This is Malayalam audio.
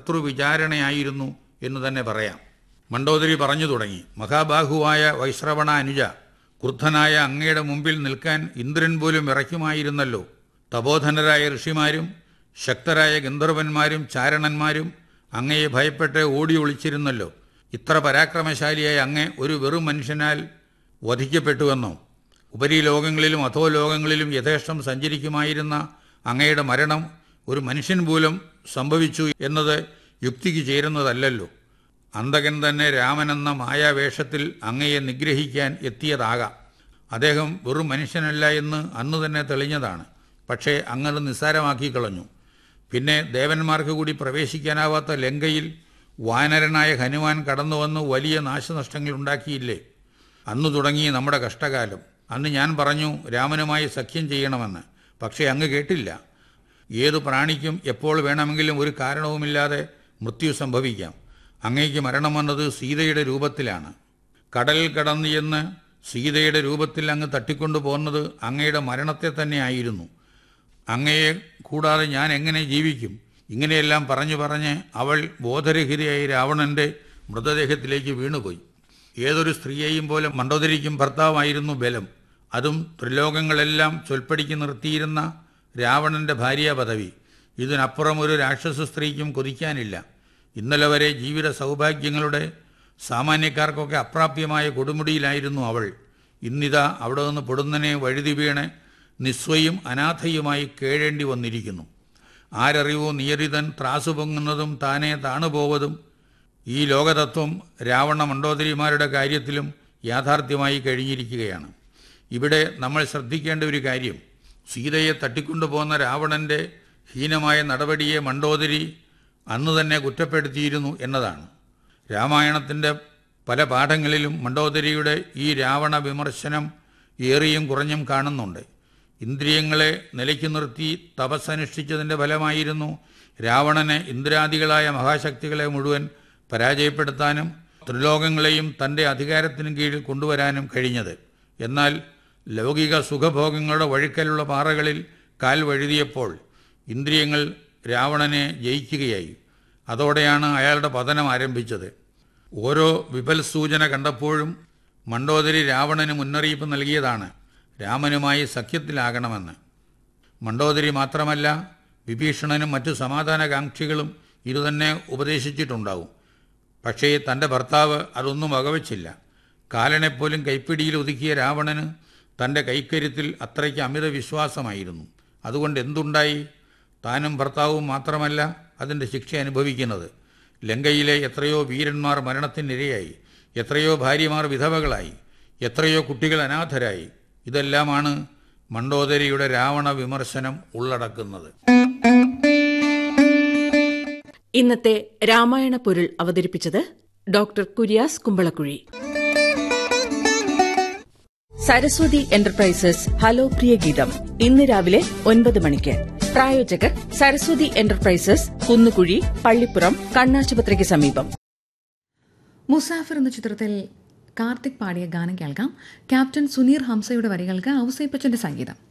കർത്തൃവിചാരണയായിരുന്നു എന്ന് തന്നെ പറയാം മണ്ടോദരി പറഞ്ഞു തുടങ്ങി മഹാബാഹുവായ വൈശ്രവണ അനുജ ക്രുദ്ധനായ അങ്ങയുടെ മുമ്പിൽ നിൽക്കാൻ ഇന്ദ്രൻ പോലും ഇറക്കുമായിരുന്നല്ലോ തപോധനരായ ഋഷിമാരും ശക്തരായ ഗന്ധർവന്മാരും ചാരണന്മാരും അങ്ങയെ ഭയപ്പെട്ട് ഓടി ഒളിച്ചിരുന്നല്ലോ ഇത്ര പരാക്രമശാലിയായ അങ്ങെ ഒരു വെറും മനുഷ്യനാൽ വധിക്കപ്പെട്ടുവെന്നോ ഉപരിലോകങ്ങളിലും അധോലോകങ്ങളിലും യഥേഷ്ടം സഞ്ചരിക്കുമായിരുന്ന അങ്ങയുടെ മരണം ഒരു മനുഷ്യൻ പോലും സംഭവിച്ചു എന്നത് യുക്തിക്ക് ചേരുന്നതല്ലല്ലോ അന്തകൻ തന്നെ രാമനെന്ന മായാവേഷത്തിൽ അങ്ങയെ നിഗ്രഹിക്കാൻ എത്തിയതാകാം അദ്ദേഹം വെറും മനുഷ്യനല്ല എന്ന് അന്ന് തന്നെ തെളിഞ്ഞതാണ് പക്ഷേ അങ്ങത് നിസ്സാരമാക്കി കളഞ്ഞു പിന്നെ ദേവന്മാർക്ക് കൂടി പ്രവേശിക്കാനാവാത്ത ലങ്കയിൽ വാനരനായ ഹനുമാൻ കടന്നുവന്ന് വലിയ നാശനഷ്ടങ്ങൾ ഉണ്ടാക്കിയില്ലേ അന്നു തുടങ്ങി നമ്മുടെ കഷ്ടകാലം അന്ന് ഞാൻ പറഞ്ഞു രാമനുമായി സഖ്യം ചെയ്യണമെന്ന് പക്ഷേ അങ്ങ് കേട്ടില്ല ഏതു പ്രാണിക്കും എപ്പോൾ വേണമെങ്കിലും ഒരു കാരണവുമില്ലാതെ മൃത്യു സംഭവിക്കാം അങ്ങേക്ക് മരണം വന്നത് സീതയുടെ രൂപത്തിലാണ് കടൽ കടന്ന് എന്ന് സീതയുടെ രൂപത്തിൽ അങ്ങ് തട്ടിക്കൊണ്ടു പോകുന്നത് അങ്ങയുടെ മരണത്തെ തന്നെ ആയിരുന്നു അങ്ങയെ കൂടാതെ ഞാൻ എങ്ങനെ ജീവിക്കും ഇങ്ങനെയെല്ലാം പറഞ്ഞു പറഞ്ഞ് അവൾ ബോധരഹിതയായി രാവണന്റെ മൃതദേഹത്തിലേക്ക് വീണുപോയി ഏതൊരു സ്ത്രീയെയും പോലെ മണ്ടോദരിക്കും ഭർത്താവായിരുന്നു ബലം അതും ത്രിലോകങ്ങളെല്ലാം ചൊൽപ്പടിക്ക് നിർത്തിയിരുന്ന രാവണന്റെ ഭാര്യാ പദവി ഇതിനപ്പുറം ഒരു രാക്ഷസ സ്ത്രീക്കും കൊതിക്കാനില്ല ഇന്നലെ വരെ ജീവിത സൗഭാഗ്യങ്ങളുടെ സാമാന്യക്കാർക്കൊക്കെ അപ്രാപ്യമായ കൊടുമുടിയിലായിരുന്നു അവൾ ഇന്നിതാ അവിടെ നിന്ന് പൊടുന്നനെ വഴുതി വീണ് നിസ്വയും അനാഥയുമായി കേഴേണ്ടി വന്നിരിക്കുന്നു ആരറിവോ നിയരിതൻ ത്രാസു പൊങ്ങുന്നതും താനേ താണുപോവതും ഈ ലോകതത്വം രാവണ മണ്ടോദരിമാരുടെ കാര്യത്തിലും യാഥാർത്ഥ്യമായി കഴിഞ്ഞിരിക്കുകയാണ് ഇവിടെ നമ്മൾ ശ്രദ്ധിക്കേണ്ട ഒരു കാര്യം സീതയെ തട്ടിക്കൊണ്ടുപോകുന്ന രാവണന്റെ ഹീനമായ നടപടിയെ മണ്ടോദരി അന്ന് തന്നെ കുറ്റപ്പെടുത്തിയിരുന്നു എന്നതാണ് രാമായണത്തിൻ്റെ പല പാഠങ്ങളിലും മണ്ടോദരിയുടെ ഈ രാവണ വിമർശനം ഏറിയും കുറഞ്ഞും കാണുന്നുണ്ട് ഇന്ദ്രിയങ്ങളെ നിലയ്ക്ക് നിർത്തി തപസ്സനുഷ്ഠിച്ചതിൻ്റെ ഫലമായിരുന്നു രാവണന് ഇന്ദ്രാദികളായ മഹാശക്തികളെ മുഴുവൻ പരാജയപ്പെടുത്താനും ത്രിലോകങ്ങളെയും തൻ്റെ അധികാരത്തിന് കീഴിൽ കൊണ്ടുവരാനും കഴിഞ്ഞത് എന്നാൽ ലൗകിക സുഖഭോഗങ്ങളുടെ വഴുക്കലുള്ള പാറകളിൽ കാൽ വഴുതിയപ്പോൾ ഇന്ദ്രിയങ്ങൾ രാവണനെ ജയിക്കുകയായി അതോടെയാണ് അയാളുടെ പതനം ആരംഭിച്ചത് ഓരോ വിപൽ സൂചന കണ്ടപ്പോഴും മണ്ടോദരി രാവണന് മുന്നറിയിപ്പ് നൽകിയതാണ് രാമനുമായി സഖ്യത്തിലാകണമെന്ന് മണ്ടോദരി മാത്രമല്ല വിഭീഷണനും മറ്റു സമാധാനകാംക്ഷികളും ഇതുതന്നെ ഉപദേശിച്ചിട്ടുണ്ടാവും പക്ഷേ തൻ്റെ ഭർത്താവ് അതൊന്നും വകവച്ചില്ല കാലനെപ്പോലും കൈപ്പിടിയിൽ ഒതുക്കിയ രാവണന് തൻ്റെ കൈക്കരുത്തിൽ അത്രയ്ക്ക് അമിത വിശ്വാസമായിരുന്നു അതുകൊണ്ട് എന്തുണ്ടായി താനും ഭർത്താവും മാത്രമല്ല അതിൻ്റെ ശിക്ഷ അനുഭവിക്കുന്നത് ലങ്കയിലെ എത്രയോ വീരന്മാർ മരണത്തിനിരയായി എത്രയോ ഭാര്യമാർ വിധവകളായി എത്രയോ കുട്ടികൾ അനാഥരായി ഇതെല്ലാമാണ് മണ്ടോദരിയുടെ രാവണ വിമർശനം ഉള്ളടക്കുന്നത് ഇന്നത്തെ രാമായണ പൊരുൾ അവതരിപ്പിച്ചത് doctor Kuriyas Kumbalakuzhi Saraswathi enterprises hello പ്രിയ ഗീതം ഇന്ന് രാവിലെ ഒൻപത് മണിക്ക് പ്രായോജകർ സരസ്വതി എന്റർപ്രൈസസ് കുന്നുകുഴി പള്ളിപ്പുറം കണ്ണാശുപത്രിക്ക് സമീപം മുസാഫിർ എന്ന ചിത്രത്തിൽ കാർത്തിക് പാടിയ ഗാനം കേൾക്കാം ക്യാപ്റ്റൻ സുനീർ ഹംസയുടെ വരികൾക്ക് ഔസേപ്പച്ചന്റെ സംഗീതം